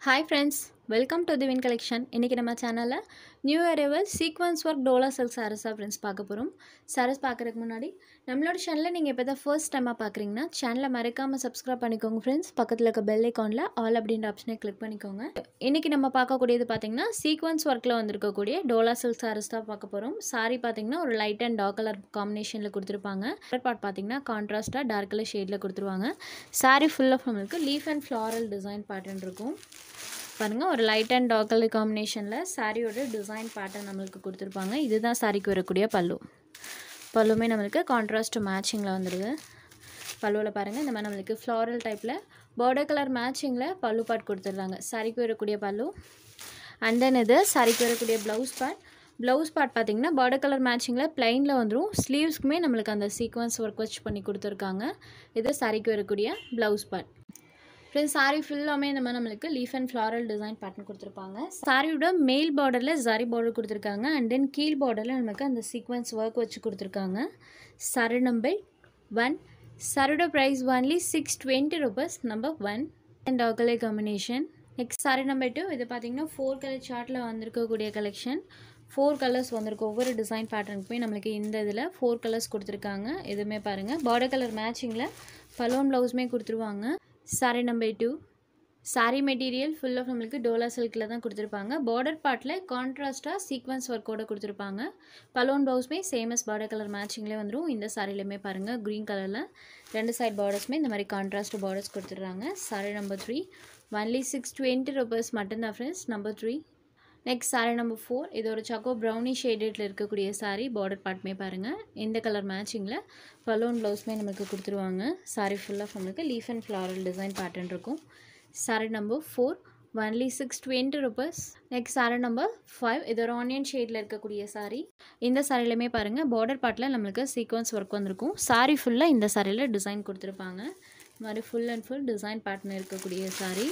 hi friends welcome to Thivin collection இன்றைக்கி நம்ம சேனலில் நியூ அரைவல் சீக்வன்ஸ் ஒர்க் டோலா செல் சாரஸாக ஃப்ரெண்ட்ஸ் பார்க்க போகிறோம் சாரஸ் பார்க்குறதுக்கு முன்னாடி நம்மளோட சேனலில் நீங்கள் இப்போ தான் ஃபர்ஸ்ட் டைமாக பார்க்குறீங்கன்னா சேனலை மறக்காமல் சப்ஸ்கிரைப் பண்ணிக்கோங்க ஃப்ரெண்ட்ஸ் பக்கத்தில் இருக்க பெல் ஐக்கானில் ஆல் அப்படின்ற ஆப்ஷனை கிளிக் பண்ணிக்கோங்க இன்றைக்கி நம்ம பார்க்கக்கூடியது பார்த்திங்கன்னா சீக்வன்ஸ் ஒர்க்கில் வந்திருக்கக்கூடிய டோலா செல் சாரஸ் தான் பார்க்க போகிறோம் சாரி பார்த்திங்கன்னா ஒரு லைட் அண்ட் டார்க் கலர் காம்பினேஷனில் கொடுத்துருப்பாங்க பார்ட் பார்த்திங்கன்னா கான்ட்ராஸ்ட்டாக டார்க் கலர் ஷேடில் கொடுத்துருவாங்க சாரி ஃபுல் ஆஃப் நம்மளுக்கு leaf and floral design pattern இருக்கும் பாருங்கள் ஒரு லைட் அண்ட் டார்க் கலர் காம்பினேஷனில் சாரியோட டிசைன் பேட்டர்ன் நம்மளுக்கு கொடுத்துருப்பாங்க இதுதான் சாரிக்கு வரக்கூடிய பல்லு பல்லுமே நம்மளுக்கு கான்ட்ராஸ்ட் மேட்சிங்கில் வந்துடுது பல்லுவில் பாருங்கள் இந்த மாதிரி நம்மளுக்கு ஃப்ளாரல் டைப்பில் பார்டர் கலர் மேட்சிங்கில் பல்லு பாட் கொடுத்துட்றாங்க சாரிக்கு வரக்கூடிய பல்லு அண்ட் தென் இது சாரிக்கு வரக்கூடிய ப்ளவுஸ் பார்ட் ப்ளவுஸ் பார்ட் பார்த்திங்கன்னா பார்டர் கலர் மேட்சிங்கில் ப்ளைனில் வந்துடும் ஸ்லீவ்ஸ்க்குமே நம்மளுக்கு அந்த சீக்வன்ஸ் ஒர்க் வச்சு பண்ணி கொடுத்துருக்காங்க இது சாரிக்கு வரக்கூடிய ப்ளவுஸ் பார்ட் ஃப்ரெண்ட்ஸ் சாரீ ஃபுல்லாமே இந்த மாதிரி நம்மளுக்கு leaf and floral design pattern கொடுத்துருப்பாங்க சாரியோட மேல் பார்டரில் ஜரி பார்டர் கொடுத்துருக்காங்க அண்ட் தென் கீழ் பார்டரில் நமக்கு அந்த சீக்வன்ஸ் ஒர்க் வச்சு கொடுத்துருக்காங்க சாரி நம்பர் ஒன் சாரியோட price only six twenty rupees number one and colour combination next sari number two இது பார்த்தீங்கன்னா ஃபோர் கலர் சார்ட்டில் வந்திருக்கக்கூடிய கலெக்ஷன் ஃபோர் கலர்ஸ் வந்திருக்கு ஒவ்வொரு டிசைன் பேட்டர்னுக்குமே நம்மளுக்கு இந்த இதில் ஃபோர் கலர்ஸ் கொடுத்துருக்காங்க எதுவுமே பாருங்கள் பார்டர் கலர் மேட்சிங்கில் பலோன் ப்ளவுஸுமே கொடுத்துருவாங்க sari number two sari material full of நம்மளுக்கு டோலா சில்கில் தான் கொடுத்துருப்பாங்க பார்டர் பார்ட்டில் கான்ட்ராஸ்ட்டாக சீக்வன்ஸ் ஒர்க்கோட கொடுத்துருப்பாங்க பலோன் ப்ளவுஸுமே சேமஸ் பார்டர் கலர் மேட்சிங்லேயே வந்துடும் இந்த சாரிலையுமே பாருங்கள் க்ரீன் கலரில் ரெண்டு சைட் பார்டர்ஸுமே இந்த மாதிரி கான்ட்ராஸ்ட் பார்டர்ஸ் கொடுத்துட்றாங்க sari number three only six twenty rupees மட்டும்தான் friends number three next sari number four இது ஒரு சக்கோ ப்ரௌனி ஷேடேட்டில் இருக்கக்கூடிய சாரீ பார்டர் பார்ட்மே பாருங்கள் இந்த கலர் மேட்சிங்கில் பலூன் ப்ளவுஸ்மே நமக்கு கொடுத்துருவாங்க சாரீ ஃபுல்லாக நம்மளுக்கு leaf and floral design pattern இருக்கும் sari number four only six twenty rupees next sari number five இது ஒரு ஆனியன் ஷேடில் இருக்கக்கூடிய சாரீ இந்த சாரிலையுமே பாருங்கள் பார்டர் பார்ட்டில் நம்மளுக்கு சீக்வன்ஸ் ஒர்க் வந்திருக்கும் சாரீ ஃபுல்லாக இந்த சாரியில் டிசைன் கொடுத்துருப்பாங்க இது மாதிரி full and full design pattern இருக்கக்கூடிய சாரீ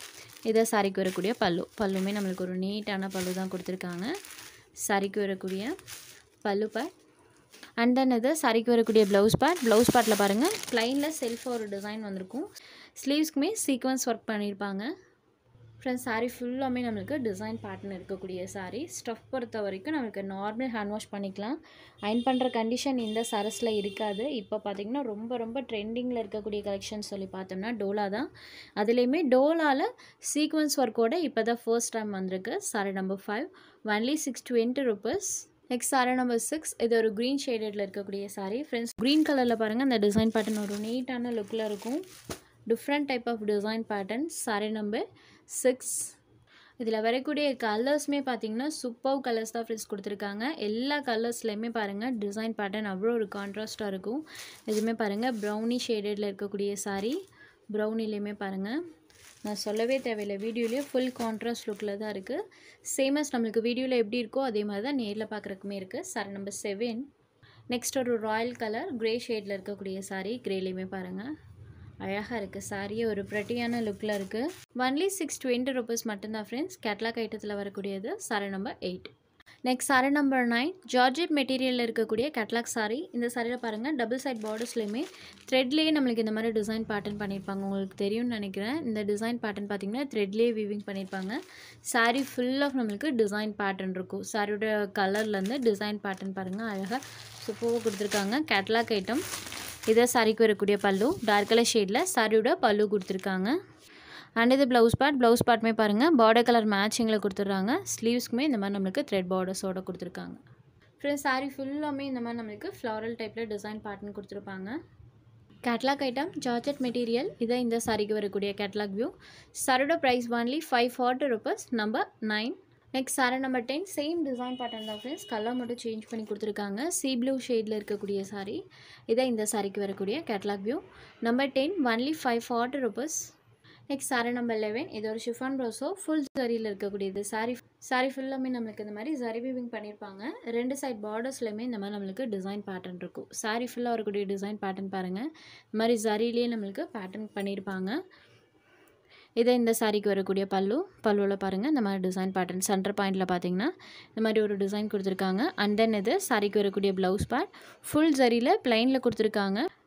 இதை சாரிக்கு வரக்கூடிய பல்லு பல்லுமே நம்மளுக்கு ஒரு நீட்டான பல்லு தான் கொடுத்துருக்காங்க சாரிக்கு வரக்கூடிய பல்லு பேட் அண்ட் தென் இது சாரிக்கு வரக்கூடிய ப்ளவுஸ் பேட் ப்ளவுஸ் பேட்டில் பாருங்கள் ப்ளைனில் செல்ஃபாக ஒரு டிசைன் வந்திருக்கும் ஸ்லீவ்ஸ்க்குமே சீக்வன்ஸ் ஒர்க் பண்ணியிருப்பாங்க ஃப்ரெண்ட்ஸ் சாரீ ஃபுல்லாமே நம்மளுக்கு டிசைன் பேட்டர்ன் இருக்கக்கூடிய சாரீ ஸ்டஃப் பொறுத்த வரைக்கும் நம்மளுக்கு நார்மல் ஹேண்ட் வாஷ் பண்ணிக்கலாம் அயன் பண்ணுற கண்டிஷன் இந்த சரஸில் இருக்காது இப்போ பார்த்திங்கன்னா ரொம்ப ரொம்ப ட்ரெண்டிங்கில் இருக்கக்கூடிய கலெக்ஷன் சொல்லி பார்த்தோம்னா டோலா தான் அதுலேயுமே டோலாவில் சீக்வன்ஸ் ஒர்க்கோட இப்போ தான் ஃபர்ஸ்ட் டைம் வந்திருக்கு sari number five only six twenty rupees next sari number six இது ஒரு க்ரீன் ஷேடடில் இருக்கக்கூடிய சாரீ ஃப்ரெண்ட்ஸ் க்ரீன் கலரில் பாருங்கள் அந்த டிசைன் பேட்டர்ன் ஒரு நீட்டான லுக்கில் இருக்கும் different type of design pattern sari number six இதில் வரக்கூடிய கலர்ஸுமே பார்த்தீங்கன்னா சூப்பர் கலர்ஸ் தான் ஃப்ரெண்ட்ஸ் கொடுத்துருக்காங்க எல்லா கலர்ஸ்லேயுமே பாருங்கள் டிசைன் பேட்டர்ன் அவ்வளோ ஒரு கான்ட்ராஸ்ட்டாக இருக்கும் இதுவுமே பாருங்கள் ப்ரௌனி ஷேடடில் இருக்கக்கூடிய சாரீ ப்ரௌனிலையுமே பாருங்கள் நான் சொல்லவே தேவையில்லை வீடியோலேயே ஃபுல் கான்ட்ராஸ்ட் லுக்கில் தான் இருக்குது சேமஸ் நம்மளுக்கு வீடியோவில் எப்படி இருக்கோ அதே மாதிரி தான் நேரில் பார்க்குறக்குமே இருக்குது சாரி நம்பர் செவன் நெக்ஸ்ட் ஒரு ராயல் கலர் க்ரே ஷேடில் இருக்கக்கூடிய சாரீ க்ரேலையுமே பாருங்கள் அழகாக இருக்குது சாரியே ஒரு ப்ரெட்டியான லுக்கில் இருக்குது ஒன்லி சிக்ஸ் டுவெண்ட்டி ருபீஸ் மட்டும்தான் ஃப்ரெண்ட்ஸ் கேட்லாக் ஐட்டத்தில் வரக்கூடியது sari number eight next sari number nine georgette மெட்டீரியலில் இருக்கக்கூடிய கேட்லாக் சாரி இந்த சாரியில் பாருங்கள் டபுள் சைட் பார்டர்ஸ்லையுமே த்ரெட்லேயே நம்மளுக்கு இந்த மாதிரி டிசைன் பேட்டர்ன் பண்ணியிருப்பாங்க உங்களுக்கு தெரியும்னு நினைக்கிறேன் இந்த டிசைன் பேட்டர்ன் பார்த்திங்கன்னா த்ரெட்லேயே வீவிங் பண்ணியிருப்பாங்க சாரி ஃபுல் ஆஃப் நம்மளுக்கு டிசைன் பேட்டர்ன் இருக்கும் சாரியோட கலர்லேருந்து டிசைன் பேட்டர்ன் பாருங்கள் அழகாக சூப்பராக கொடுத்துருக்காங்க கேட்லாக் ஐட்டம் இதை சாரிக்கு வரக்கூடிய பல்லு டார்க் கலர் ஷேடில் சாரியோட பல்லு கொடுத்துருக்காங்க அண்ட் இது ப்ளவுஸ் பார்ட் ப்ளவுஸ் பார்ட்டுமே பாருங்கள் பார்டர் கலர் மேட்சிங்கில் கொடுத்துட்றாங்க ஸ்லீவ்ஸ்க்குமே இந்த மாதிரி நம்மளுக்கு த்ரெட் பார்டர்ஸோடு கொடுத்துருக்காங்க ஃப்ரெண்ட்ஸ் சாரீ ஃபுல்லாமே இந்த மாதிரி நம்மளுக்கு ஃப்ளாரல் டைப்பில் டிசைன் பேட்டர்ன் கொடுத்துருப்பாங்க கேட்லாக் ஐட்டம் ஜார்ஜெட் மெட்டீரியல் இதை இந்த சாரிக்கு வரக்கூடிய கேட்லாக் வியூ சாரோட price only five forty rupees number nine next sari number ten same design pattern தான் ஃப்ரெண்ட்ஸ் கலர் மட்டும் சேஞ்ச் பண்ணி கொடுத்துருக்காங்க சி ப்ளூ ஷேடில் இருக்கக்கூடிய சாரீ இதை இந்த சாரிக்கு வரக்கூடிய catalogue view number ten only five forty rupees next sari number eleven இது ஒரு ஷிஃபான் ப்ளவுஸோ ஃபுல் சரியில் இருக்கக்கூடியது சாரி சாரி ஃபுல்லாமே நம்மளுக்கு இந்த மாதிரி ஜரி வீவிங் பண்ணியிருப்பாங்க ரெண்டு சைட் பார்டர்ஸ்லையுமே இந்த மாதிரி நம்மளுக்கு டிசைன் பேட்டர்ன் இருக்கும் சாரி ஃபுல்லாக வரக்கூடிய டிசைன் பேட்டர்ன் பாருங்கள் இந்த மாதிரி ஜரிலேயே நம்மளுக்கு பேட்டர்ன் பண்ணியிருப்பாங்க இதை இந்த சாரிக்கு வரக்கூடிய பல்லு பல்லுவில் பாருங்கள் இந்த மாதிரி டிசைன் பேட்டர்ன் சென்டர் பாயிண்டில் பார்த்தீங்கன்னா இந்த மாதிரி ஒரு டிசைன் கொடுத்துருக்காங்க அண்ட் தென் இது சாரிக்கு வரக்கூடிய ப்ளவுஸ் பேட் ஃபுல் ஜரியில் ப்ளைனில் கொடுத்துருக்காங்க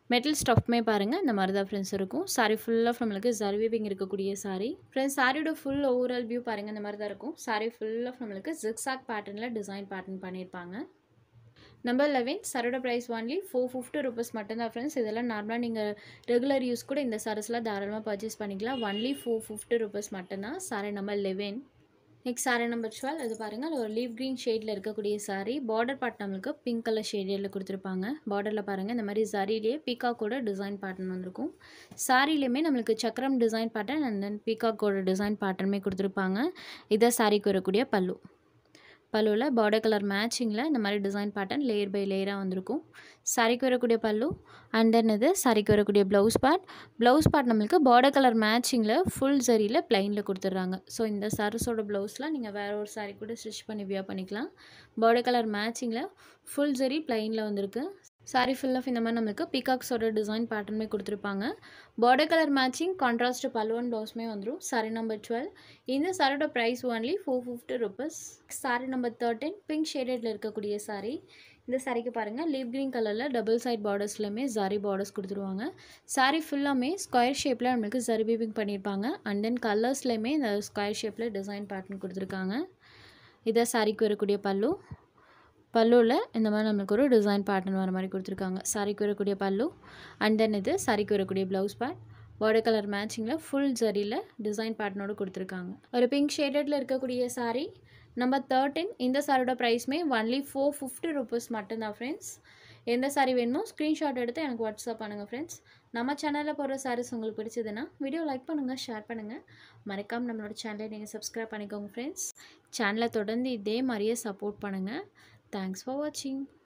மெட்டல் ஸ்டஃப்மே பாருங்கள் இந்த மாதிரி தான் ஃப்ரெண்ட்ஸ் இருக்கும் சாரி ஃபுல்லாக நம்மளுக்கு ஜர்வீவிங் இருக்கக்கூடிய சாரி ஃப்ரெண்ட்ஸ் சாரியோட ஃபுல் ஓவரால் வியூ பாருங்கள் இந்த மாதிரி தான் இருக்கும் சாரி ஃபுல்லாக நம்மளுக்கு ஜிக்ஸாக் பேட்டர்னில் டிசைன் பேட்டர்ன் பண்ணியிருப்பாங்க நம்பர் லெவன் சரோட price only four fifty rupees மட்டும்தான் ஃப்ரெண்ட்ஸ் இதெல்லாம் நார்மலாக நீங்கள் ரெகுலர் யூஸ் கூட இந்த சாரீஸ்லாம் தாராளமாக பர்ச்சேஸ் பண்ணிக்கலாம் ஒன்லி ஃபோர் ஃபிஃப்டி ருபீஸ் மட்டும்தான் sari number eleven next sari number twelve அது பாருங்கள் அது ஒரு லீவ் க்ரீன் ஷேடில் இருக்கக்கூடிய சாரீ பார்டர் பார்ட் நம்மளுக்கு பிங்க் கலர் ஷேடில் கொடுத்துருப்பாங்க பார்டரில் பாருங்கள் இந்த மாதிரி சாரிலேயே பீகாக்கோட டிசைன் பேட்டர்ன் வந்திருக்கும் சாரிலையுமே நம்மளுக்கு சக்கரம் டிசைன் பேட்டர்ன் அண்ட் தென் பீகாக்கோட டிசைன் பேட்டர்னுமே கொடுத்துருப்பாங்க இதை சாரிக்கு வரக்கூடிய பல்லு பல்லுவில் பார்டர் கலர் மேட்சிங்கில் இந்த மாதிரி டிசைன் பேட்டர்ன் லேயர் பை லேயராக வந்திருக்கும் சாரிக்கு வரக்கூடிய பல்லு அண்ட் தென் இது சாரிக்கு வரக்கூடிய ப்ளவுஸ் பார்ட் ப்ளவுஸ் பார்ட் நம்மளுக்கு பார்டர் கலர் மேட்சிங்கில் ஃபுல் சரியில் ப்ளைனில் கொடுத்துட்றாங்க ஸோ இந்த சாரீஸோட ப்ளவுஸ்லாம் நீங்கள் வேறு ஒரு சாரீ கூட ஸ்டிச் பண்ணி வியர் பண்ணிக்கலாம் பார்டர் கலர் மேட்சிங்கில் ஃபுல் சரி ப்ளைனில் வந்திருக்கு சாரி ஃபுல் ஆஃப் இந்த மாதிரி நம்மளுக்கு பீகாக்ஸோட டிசைன் பேட்டர்னுமே கொடுத்துருப்பாங்க பார்டர் கலர் மேட்சிங் கான்ட்ராஸ்ட் பல்லுவன் ப்ளவுஸுமே வந்துடும் சாரி நம்பர் டுவெல் இந்த சாரியோட price only four fifty rupees sari number thirteen pink ஷேடடில் இருக்கக்கூடிய சாரி இந்த சாரிக்கு பாருங்கள் லீவ் க்ரீன் கலரில் டபுள் சைட் பார்டர்ஸ்லையுமே ஜரி பார்டர்ஸ் கொடுத்துருவாங்க சாரி ஃபுல்லாமே ஸ்கொயர் ஷேப்பில் நம்மளுக்கு ஜரி வீவிங் பண்ணியிருப்பாங்க அண்ட் தென் கலர்ஸ்லையுமே இந்த ஸ்கொயர் ஷேப்பில் டிசைன் பேட்டர்ன் கொடுத்துருக்காங்க இதை சாரிக்கு வரக்கூடிய பல்லு பல்லுவில் இந்த மாதிரி நம்மளுக்கு ஒரு டிசைன் பேட்டர்ன் வர மாதிரி கொடுத்துருக்காங்க சாரிக்கு வரக்கூடிய பல்லு அண்ட் தென் இது சாரிக்கு வரக்கூடிய ப்ளவுஸ் பேட் பார்டர் கலர் மேட்சிங்கில் ஃபுல் ஜரியில் டிசைன் பேட்டர்னோடு கொடுத்துருக்காங்க ஒரு பிங்க் ஷேடடில் இருக்கக்கூடிய சாரீ நம்பர் தேர்ட்டின் இந்த சாரியோட ப்ரைஸ்மே ஒன்லி ஃபோர் ஃபிஃப்டி ருபீஸ் மட்டும்தான் ஃப்ரெண்ட்ஸ் எந்த சாரீ வேணுமோ ஸ்க்ரீன்ஷாட் எடுத்து எனக்கு வாட்ஸ்அப் பண்ணுங்கள் ஃப்ரெண்ட்ஸ் நம்ம சேனலில் போடுற சாரீஸ் உங்களுக்கு பிடிச்சதுன்னா வீடியோ லைக் பண்ணுங்கள் ஷேர் பண்ணுங்கள் மறக்காமல் நம்மளோட சேனலை நீங்கள் சப்ஸ்கிரைப் பண்ணிக்கோங்க ஃப்ரெண்ட்ஸ் சேனலை தொடர்ந்து இதே மாதிரியே சப்போர்ட் பண்ணுங்கள் தேங்க்ஸ் ஃபார் வாட்சிங்